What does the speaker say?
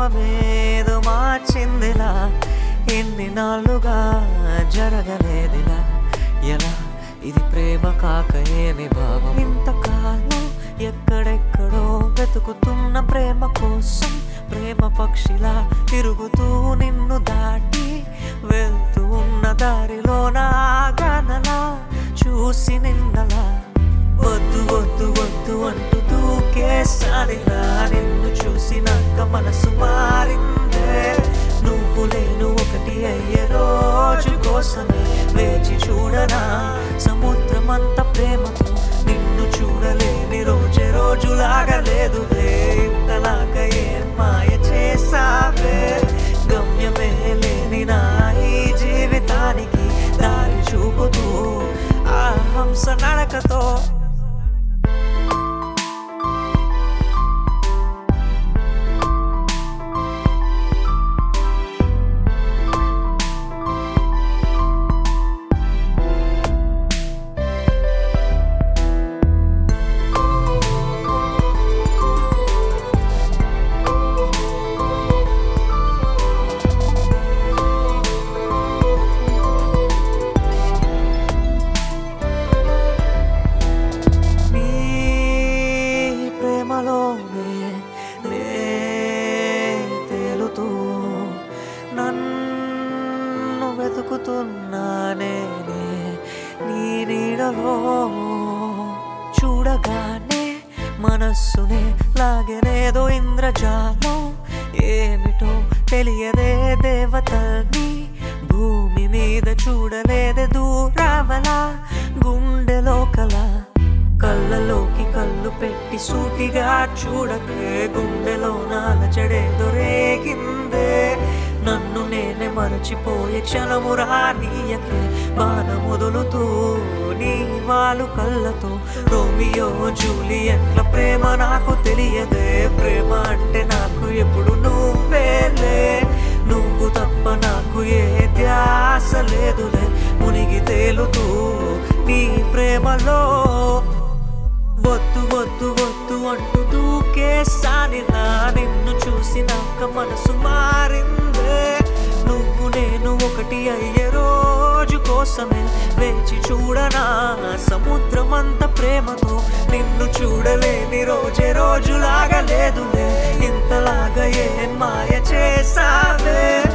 రూపమేదో మార్చిందిలా ఎన్ని నాళ్ళుగా జరగలేదిలా ఎలా ఇది ప్రేమ కాక ఏమి భావం ఇంతకాలం ఎక్కడెక్కడో వెతుకుతున్న ప్రేమ కోసం ప్రేమ పక్షిలా తిరుగుతూ నిన్ను దాటి వెళ్తూ ఉన్న దారిలో నాగనలా చూసి నిన్నలా వద్దు వద్దు వద్దు అంటూ దూకేసానిలా నిన్ను చూసినాక మనసు మారిందే నువ్వు నేను ఒకటి అయ్యే రోజు కోసమే వేచి చూడనా సముద్రమంత ప్రేమతో నిన్ను చూడలేని రోజే రోజులాగా లేదు ఇంతలాగా ఏం మాయ చేసావే గమ్యమే లేని నా ఈ జీవితానికి దారి చూపుతూ ఆ హంస నడకతో నీ ప్రేమలోనే నే తేలుతూ నన్ను వెతుకుతున్నానే నే నీ నీడలో చూడగానే మనస్సునే లాగనేదో ఇంద్రజాలం ఏమిటో తెలియదే దేవతల్ని భూమి మీద చూడలేదే దూరావలా గుండెలో కల కళ్ళలోకి కళ్ళు పెట్టి సూటిగా చూడకే గుండెలో నాలచడే దొరేగిందే నన్ను నేనే మరచిపోయే క్షణము రానీయకే బాణ మొదలుతూ నీ వాళ్ళు కళ్ళతో రోమియో జూలియట్ల ప్రేమ నాకు తెలియదే ప్రేమ అంటే నాకు ఎప్పుడు నువ్వేలే నువ్వు తప్ప నాకు ఏ ధ్యాస లేదులే మునిగి తేలుతూ నీ ప్రేమలో వద్దు వద్దు వద్దు అంటూ దూకేసానిలా నిన్ను చూసినాక మనసు మారిందే నువ్వు నేను ఒకటి అయ్యే రోజు కోసమే వేచి చూడనా సముద్రమంత ప్రేమతో నిన్ను చూడలేని రోజే రోజులాగా లేదులే ఇంతలాగా ఏం మాయ చేసావే